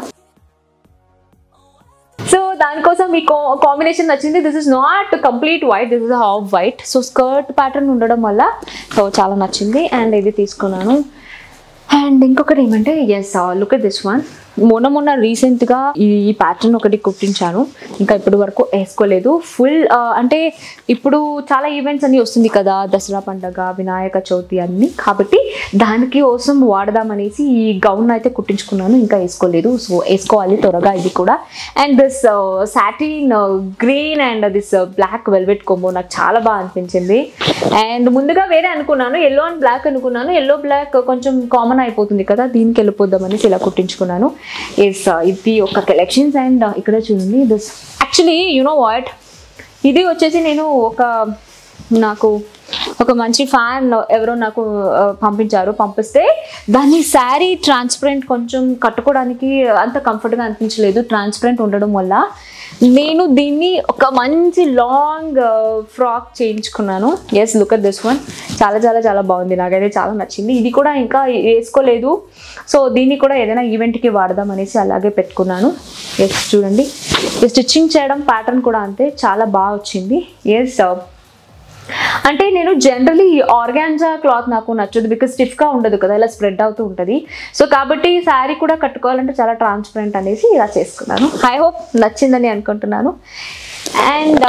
సో దానికోసం మీ కాంబినేషన్ నచ్చింది this is not complete white this is half white so skirt pattern ఉండడం వల్ల సో చాలా నచ్చింది అండ్ ఇది తీసుకున్నాను అండ్ ఇంకొకటి ఏమంటే yes look at this one మొన్న మొన్న రీసెంట్గా ఈ ప్యాటర్న్ ఒకటి కుట్టించాను ఇంకా ఇప్పటి వరకు వేసుకోలేదు ఫుల్ అంటే ఇప్పుడు చాలా ఈవెంట్స్ అన్ని వస్తుంది కదా దసరా పండగ వినాయక చవితి అన్ని కాబట్టి దానికి కోసం వాడదామనేసి ఈ గౌన్ అయితే కుట్టించుకున్నాను ఇంకా వేసుకోలేదు సో వేసుకోవాలి త్వరగా ఇది కూడా and this satin green and this black velvet combo నాకు చాలా బాగా అనిపించింది అండ్ ముందుగా వేరే అనుకున్నాను ఎల్లో అండ్ బ్లాక్ అనుకున్నాను ఎల్లో బ్లాక్ కొంచెం కామన్ అయిపోతుంది కదా దీనికి వెళ్ళిపోద్దామనేసి ఇలా కుట్టించుకున్నాను ఇస్ ఇది ఒక కలెక్షన్స్ అండ్ ఇక్కడ చూడండి దిస్ యాక్చువల్లీ యునో వాట్ ఇది వచ్చేసి నేను ఒక నాకు ఒక మంచి ఫ్యాన్ ఎవరో నాకు ఆ, పంపించారు పంపిస్తే దాని శారీ ట్రాన్స్పరెంట్ కొంచెం కట్టుకోవడానికి అంత కంఫర్ట్గా అనిపించలేదు ట్రాన్స్పరెంట్ ఉండడం వల్ల నేను దీన్ని ఒక మంచి లాంగ్ ఫ్రాక్ చేయించుకున్నాను yes look at this one చాలా చాలా చాలా బాగుంది నాకైతే చాలా నచ్చింది ఇది కూడా ఇంకా వేసుకోలేదు సో దీన్ని కూడా ఏదైనా ఈవెంట్కి వాడదాం అనేసి అలాగే పెట్టుకున్నాను ఎస్ చూడండి స్టిచ్చింగ్ చేయడం ప్యాటర్న్ కూడా అంతే చాలా బాగా వచ్చింది ఎస్ అంటే నేను జనరలీ ఆర్గాన్జా క్లాత్ నాకు నచ్చదు బికాస్ స్టిఫ్గా ఉండదు కదా ఇలా స్ప్రెడ్ అవుతూ ఉంటుంది సో కాబట్టి శారీ కూడా కట్టుకోవాలంటే చాలా ట్రాన్స్పరెంట్ అనేసి ఇలా చేసుకున్నాను ఐ హోప్ నచ్చిందని అనుకుంటున్నాను అండ్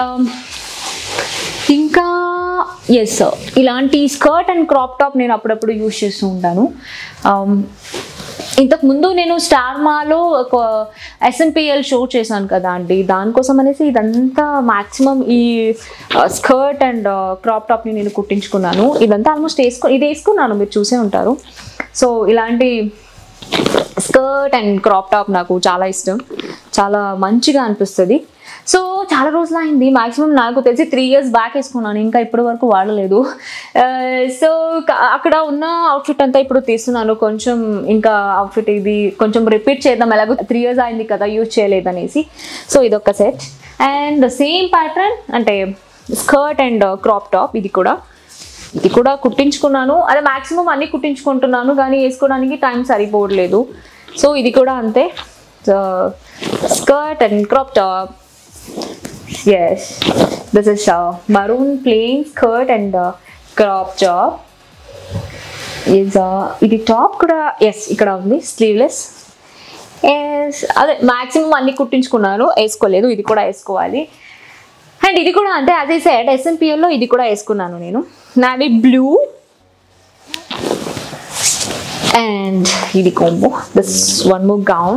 ఇంకా ఎస్ ఇలాంటి స్కర్ట్ అండ్ క్రాప్ టాప్ నేను అప్పుడప్పుడు యూజ్ చేస్తూ ఉంటాను Um, ఇంతకు ముందు నేను స్టార్ మాలో ఒక ఎస్ఎంపిఎల్ షో చేశాను కదా అండి దానికోసం అనేసి ఇదంతా మాక్సిమం ఈ స్కర్ట్ అండ్ క్రాప్ టాప్ని నేను కుట్టించుకున్నాను ఇదంతా ఆల్మోస్ట్ వేసుకో ఇది వేసుకున్నాను మీరు చూసే ఉంటారు సో ఇలాంటి స్కర్ట్ అండ్ క్రాప్ టాప్ నాకు చాలా ఇష్టం చాలా మంచిగా అనిపిస్తుంది సో చాలా రోజులు అయింది మాక్సిమం నాకు తెలిసి త్రీ ఇయర్స్ బ్యాక్ వేసుకున్నాను ఇంకా ఇప్పటి వరకు వాడలేదు సో అక్కడ ఉన్న అవుట్ఫిట్ అంతా ఇప్పుడు తీస్తున్నాను కొంచెం ఇంకా అవుట్ఫిట్ ఇది కొంచెం రిపీట్ చేద్దాం ఎలాగో త్రీ ఇయర్స్ అయింది కదా యూజ్ చేయలేదనేసి సో ఇదొక సెట్ అండ్ సేమ్ ప్యాటర్న్ అంటే స్కర్ట్ అండ్ క్రాప్ టాప్ ఇది కూడా ఇది కూడా కుట్టించుకున్నాను అదే మాక్సిమం అన్ని కుట్టించుకుంటున్నాను కానీ వేసుకోవడానికి టైం సరిపోవట్లేదు సో ఇది కూడా అంతే skirt and crop top yes this is maroon plain skirt and crop top is ఇది టాప్ కూడా ఎస్ ఇక్కడ ఉంది స్లీవ్లెస్ ఎస్ అదే మాక్సిమం అన్ని కుట్టించుకున్నాను వేసుకోలేదు ఇది కూడా వేసుకోవాలి అండ్ ఇది కూడా అంటే యాజ్ ఐ సెడ్ ఎస్ఎంపిఎల్లో ఇది కూడా వేసుకున్నాను నేను నాది బ్లూ అండ్ ఇది combo this one more gown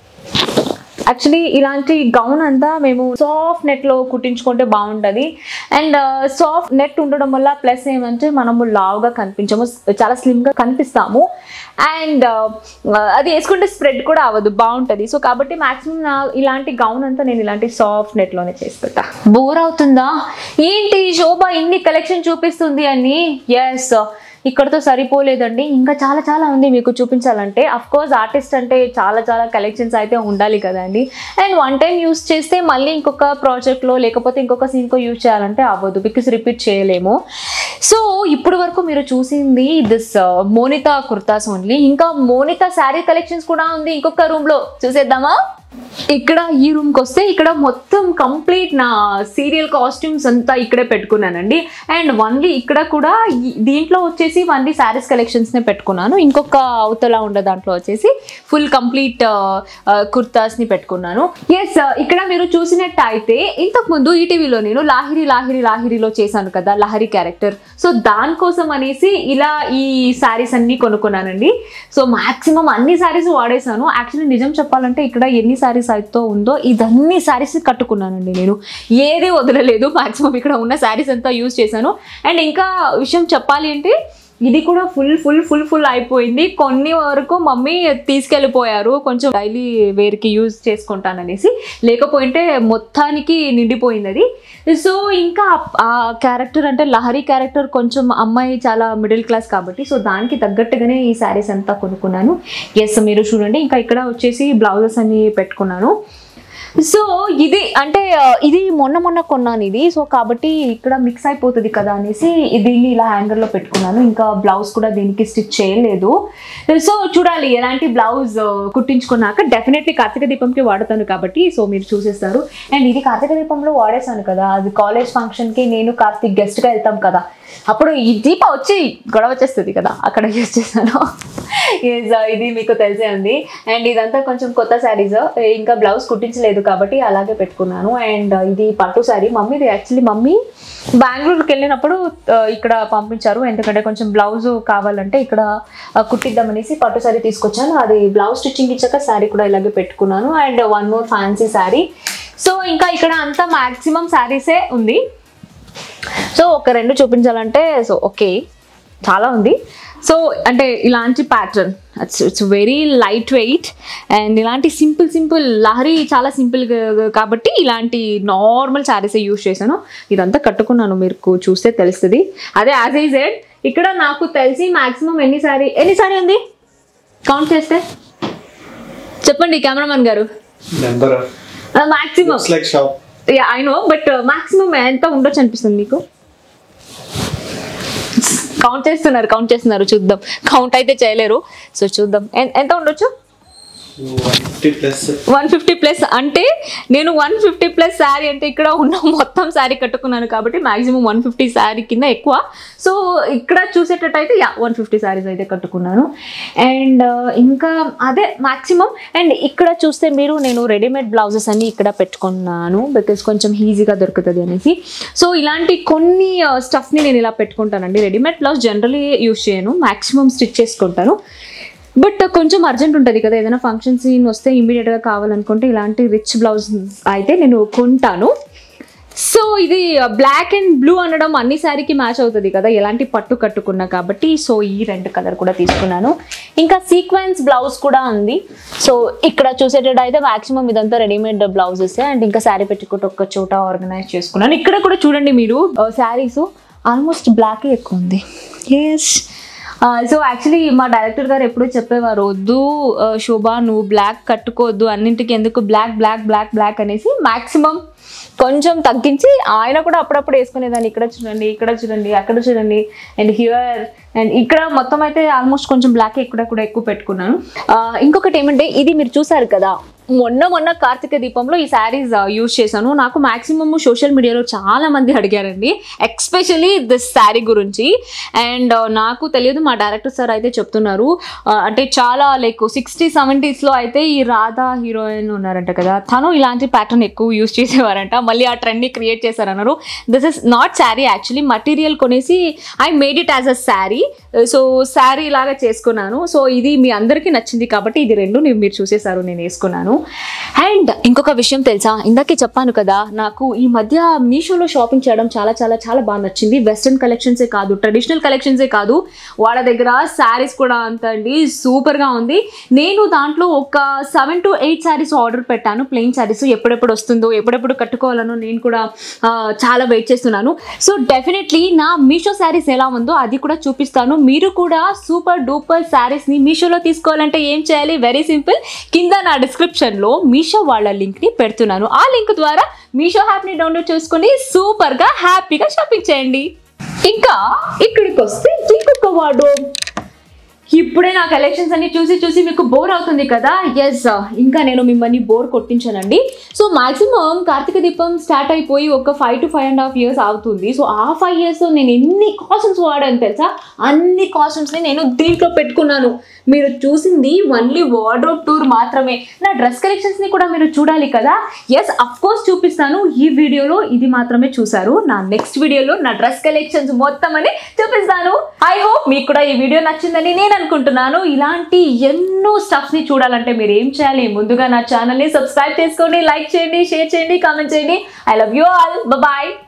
actually ఇలాంటి గౌన్ అంతా మేము సాఫ్ట్ నెట్లో కుట్టించుకుంటే బాగుంటుంది అండ్ సాఫ్ట్ నెట్ ఉండడం వల్ల ప్లస్ ఏమంటే మనము లావుగా కనిపించము చాలా స్లిమ్గా కనిపిస్తాము అండ్ అది వేసుకుంటే స్ప్రెడ్ కూడా అవ్వదు బాగుంటుంది సో కాబట్టి మాక్సిమం నా ఇలాంటి గౌన్ అంతా నేను ఇలాంటి సాఫ్ట్ నెట్లోనే చేసి పెట్టా బోర్ అవుతుందా ఏంటి శోభ ఇన్ని కలెక్షన్ చూపిస్తుంది అని ఎస్ ఇక్కడతో సరిపోలేదండి ఇంకా చాలా చాలా ఉంది మీకు చూపించాలంటే అఫ్ కోర్స్ ఆర్టిస్ట్ అంటే చాలా చాలా కలెక్షన్స్ అయితే ఉండాలి కదండి అండ్ వన్ టైం యూస్ చేస్తే మళ్ళీ ఇంకొక ప్రాజెక్ట్లో లేకపోతే ఇంకొక సీన్కో యూజ్ చేయాలంటే అవ్వదు బికాస్ రిపీట్ చేయలేము సో ఇప్పుడు వరకు మీరు చూసింది దిస్ మోనితా కుర్తాస్ ఓన్లీ ఇంకా మోనితా శారీ కలెక్షన్స్ కూడా ఉంది ఇంకొక రూమ్లో చూసేద్దామా ఇక్కడ ఈ రూమ్కి వస్తే ఇక్కడ మొత్తం కంప్లీట్ నా సీరియల్ కాస్ట్యూమ్స్ అంతా ఇక్కడే పెట్టుకున్నానండి అండ్ వన్లీ ఇక్కడ కూడా ఈ- దీంట్లో వచ్చేసి వన్లీ శారీస్ కలెక్షన్స్నే పెట్టుకున్నాను ఇంకొక అవతల ఉండే దాంట్లో వచ్చేసి ఫుల్ కంప్లీట్ కుర్తాస్ని పెట్టుకున్నాను ఎస్ ఇక్కడ మీరు చూసినట్టు అయితే ఇంతకు ముందు ఈటీవీలో నేను లాహిరి లాహిరి లాహిరిలో చేశాను కదా లహరి క్యారెక్టర్ సో దానికోసం అనేసి ఇలా ఈ శారీస్ అన్ని కొనుక్కున్నానండి సో మాక్సిమం అన్ని శారీస్ వాడేసాను యాక్చువల్లీ నిజం చెప్పాలంటే ఇక్కడ ఎన్ని శారీస్ అయితే ఉందో ఇదన్ని శారీస్ కట్టుకున్నానండి నేను ఏది వదలలేదు మాక్సిమం ఇక్కడ ఉన్న శారీస్ అంతా యూజ్ చేశాను అండ్ ఇంకా విషయం చెప్పాలి అంటే ఇది కూడా ఫుల్ ఫుల్ ఫుల్ ఫుల్ అయిపోయింది కొన్ని వరకు మమ్మీ తీసుకెళ్ళిపోయారు కొంచెం డైలీ వేర్కి యూజ్ చేసుకుంటాననేసి లేకపోయింటే మొత్తానికి నిండిపోయింది అది సో ఇంకా ఆ క్యారెక్టర్ అంటే లహరి క్యారెక్టర్ కొంచెం అమ్మాయి చాలా మిడిల్ క్లాస్ కాబట్టి సో దానికి తగ్గట్టుగానే ఈ శారీస్ అంతా కొనుక్కున్నాను ఎస్ మీరు చూడండి ఇంకా ఇక్కడ వచ్చేసి బ్లౌజెస్ అన్ని పెట్టుకున్నాను సో ఇది అంటే ఆ, ఇది మొన్న మొన్న కొన్నాను ఇది సో కాబట్టి ఇక్కడ మిక్స్ అయిపోతుంది కదా అనేసి దీన్ని ఇలా హ్యాంగర్లో పెట్టుకున్నాను ఇంకా బ్లౌజ్ కూడా దీనికి స్టిచ్ చేయలేదు సో చూడాలి ఎలాంటి బ్లౌజ్ కుట్టించుకున్నాక డెఫినెట్లీ కార్తీక దీపంకి వాడతాను కాబట్టి సో మీరు చూసేస్తారు అండ్ ఇది కార్తీక దీపంలో వాడేసాను కదా అది కాలేజ్ ఫంక్షన్కి నేను కార్తీక్ గెస్ట్గా వెళ్తాం కదా అప్పుడు ఈ దీప వచ్చి గొడవ వచ్చేస్తుంది కదా అక్కడ యూజ్ చేశాను Yes, uh, ఇది మీకు తెలిసే ఉంది అండ్ ఇదంతా కొంచెం కొత్త శారీస్ ఇంకా బ్లౌజ్ కుట్టించలేదు కాబట్టి అలాగే పెట్టుకున్నాను అండ్ ఇది పట్టు శారీ మమ్మీది యాక్చువల్లీ మమ్మీ బెంగళూరుకి వెళ్ళినప్పుడు uh, ఇక్కడ పంపించారు ఎందుకంటే కొంచెం బ్లౌజ్ కావాలంటే ఇక్కడ uh, కుట్టిద్దామనేసి పట్టు శారీ తీసుకొచ్చాను అది బ్లౌజ్ స్టిచ్చింగ్ ఇచ్చాక శారీ కూడా ఇలాగే పెట్టుకున్నాను and one more fancy sari so ఇంకా ఇక్కడ అంతా మాక్సిమం శారీసే ఉంది సో ఒక రెండు చూపించాలంటే సో ఓకే చాలా ఉంది సో అంటే ఇలాంటి pattern it's it's very light weight and ఇలాంటి సింపుల్ సింపుల్ లహరి చాలా సింపుల్ కాబట్టి ఇలాంటి నార్మల్ శారీసే యూస్ చేశాను ఇదంతా కట్టుకున్నాను మీరు చూస్తే తెలుస్తుంది అదే యాజ్ ఐ జెడ్ ఇక్కడ నాకు తెలిసి మాక్సిమం ఎన్ని సారీ ఎన్ని సారీ ఉంది కౌంట్ చేస్తే చెప్పండి కెమెరామెన్ గారు number maximum Looks like shop. I know but maximum ఎంత ఉండొచ్చు అనిపిస్తుంది మీకు కౌంట్ చేస్తున్నారు కౌంట్ చేస్తున్నారు చూద్దాం కౌంట్ అయితే చేయలేరు సో చూద్దాం ఎన్- ఎంత ఉండొచ్చు One fifty plus. One fifty plus అంటే నేను వన్ ఫిఫ్టీ ప్లస్ శారీ అంటే ఇక్కడ ఉన్న మొత్తం శారీ కట్టుకున్నాను కాబట్టి మాక్సిమం వన్ ఫిఫ్టీ శారీ కింద ఎక్కువ సో ఇక్కడ చూసేటట్టయితే యా వన్ ఫిఫ్టీ శారీస్ అయితే కట్టుకున్నాను అండ్ ఇంకా అదే మాక్సిమం అండ్ ఇక్కడ చూస్తే మీరు నేను రెడీమేడ్ బ్లౌజెస్ అన్ని ఇక్కడ పెట్టుకున్నాను బికాస్ కొంచెం ఈజీగా దొరుకుతుంది అనేసి సో ఇలాంటి కొన్ని స్టఫ్ని నేను ఇలా పెట్టుకుంటానండి రెడీమేడ్ బ్లౌజ్ జనరలీ యూస్ చేయను మాక్సిమం స్టిచ్ చేసుకుంటాను బట్ కొంచెం అర్జెంట్ ఉంటుంది కదా ఏదైనా ఫంక్షన్ సీన్ వస్తే ఇమీడియట్గా కావాలనుకుంటే ఇలాంటి రిచ్ బ్లౌజ్ అయితే నేను కొంటాను సో ఇది బ్లాక్ అండ్ బ్లూ అనడం అన్ని శారీకి మ్యాచ్ అవుతుంది కదా ఎలాంటి పట్టు కట్టుకున్నా కాబట్టి సో ఈ రెండు కలర్ కూడా తీసుకున్నాను ఇంకా సీక్వెన్స్ బ్లౌజ్ కూడా ఉంది సో ఇక్కడ చూసేటట్టు అయితే మాక్సిమం ఇదంతా రెడీమేడ్ బ్లౌజెస్ అండ్ ఇంకా శారీ పెట్టుకుంటే ఒక చోట ఆర్గనైజ్ చేసుకున్నాను ఇక్కడ కూడా చూడండి మీరు శారీస్ ఆల్మోస్ట్ బ్లాక్ ఎక్కువ ఉంది ఎస్ సో యాక్చువల్లీ మా డైరెక్టర్ గారు ఎప్పుడూ చెప్పేవారు వద్దు ఆ, శోభ నువ్వు బ్లాక్ కట్టుకోవద్దు అన్నింటికి ఎందుకు బ్లాక్ బ్లాక్ బ్లాక్ బ్లాక్ అనేసి మాక్సిమం కొంచెం తగ్గించి ఆయన కూడా అప్పుడప్పుడు వేసుకునేదాన్ని ఇక్కడ చూడండి ఇక్కడ చూడండి అక్కడ చూడండి అండ్ హియర్ అండ్ ఇక్కడ మొత్తం అయితే ఆల్మోస్ట్ కొంచెం బ్లాక్ ఇక్కడ కూడా ఎక్కువ పెట్టుకున్నాను ఆ, ఇంకొకటి ఏమంటే ఇది మీరు చూసారు కదా మొన్న మొన్న కార్తీక దీపంలో ఈ శారీస్ యూజ్ చేశాను నాకు మాక్సిమమ్ సోషల్ మీడియాలో చాలా మంది అడిగారండి ఎక్స్పెషలీ దిస్ శారీ గురించి అండ్ నాకు తెలియదు మా డైరెక్టర్ సార్ అయితే చెప్తున్నారు ఆ, అంటే చాలా లైక్ సిక్స్టీ సెవెంటీస్లో అయితే ఈ రాధా హీరోయిన్ ఉన్నారంట కదా తను ఇలాంటి ప్యాటర్న్ ఎక్కువ యూజ్ చేసేవారంట మళ్ళీ ఆ ట్రెండ్ని క్రియేట్ చేశారన్నారు this is not sari actually material కొనేసి I made it as a sari so sari లాగా చేసుకున్నాను సో ఇది మీ అందరికీ నచ్చింది కాబట్టి ఇది రెండు నేను మీరు చూసేశారు నేను వేసుకున్నాను అండ్ ఇంకొక విషయం తెలుసా ఇందాకే చెప్పాను కదా నాకు ఈ మధ్య మీషోలో షాపింగ్ చేయడం చాలా చాలా చాలా బాగా నచ్చింది వెస్ట్రన్ కలెక్షన్సే కాదు ట్రెడిషనల్ కలెక్షన్సే కాదు వాళ్ళ దగ్గర శారీస్ కూడా అంత అండి సూపర్గా ఉంది నేను దాంట్లో ఒక seven to eight saris order పెట్టాను ప్లెయిన్ శారీస్ ఎప్పుడెప్పుడు వస్తుందో ఎప్పుడెప్పుడు కట్టుకోవాలనో నేను కూడా ఆ, చాలా వెయిట్ చేస్తున్నాను సో డెఫినెట్లీ నా మీషో శారీస్ ఎలా ఉందో అది కూడా చూపిస్తాను మీరు కూడా సూపర్ డూపర్ శారీస్ని మీషోలో తీసుకోవాలంటే ఏం చేయాలి వెరీ సింపుల్ కింద నా డిస్క్రిప్షన్లో మీషో వాళ్ళ లింక్ని పెడుతున్నాను ఆ లింక్ ద్వారా మీషో యాప్ని డౌన్లోడ్ చేసుకొని సూపర్గా హ్యాపీగా షాపింగ్ చేయండి ఇంకా ఇక్కడికి వస్తే ఇంకొక వార్డ్రోబ్ ఇప్పుడే నా కలెక్షన్స్ అన్ని చూసి చూసి మీకు బోర్ అవుతుంది కదా ఎస్ ఇంకా నేను మిమ్మల్ని బోర్ కొట్టించానండి so maximum Karthika Deepam start అయిపోయి ఒక five to five and half years అవుతుంది సో ఆ ఫైవ్ ఇయర్స్ నేను ఎన్ని కాస్ట్యూమ్స్ వాడాను తెలుసా అన్ని కాస్ట్యూమ్స్ని నేను దీంట్లో పెట్టుకున్నాను మీరు చూసింది ఓన్లీ వార్డ్రోబ్ టూర్ మాత్రమే నా డ్రెస్ కలెక్షన్స్ని కూడా మీరు చూడాలి కదా ఎస్ అఫ్ కోర్స్ చూపిస్తాను ఈ వీడియోలో ఇది మాత్రమే చూసారు నా నెక్స్ట్ వీడియోలో నా డ్రెస్ కలెక్షన్స్ మొత్తం అని చూపిస్తాను ఐ హోప్ మీకు కూడా ఈ వీడియో నచ్చిందని నేను అనుకుంటున్నాను ఇలాంటి ఎన్నో స్టఫ్ని చూడాలంటే మీరు ఏం చేయాలి ముందుగా నా ఛానల్ని సబ్స్క్రైబ్ చేసుకోండి లైక్ చేయండి షేర్ చేయండి కామెంట్ చేయండి I love you all bye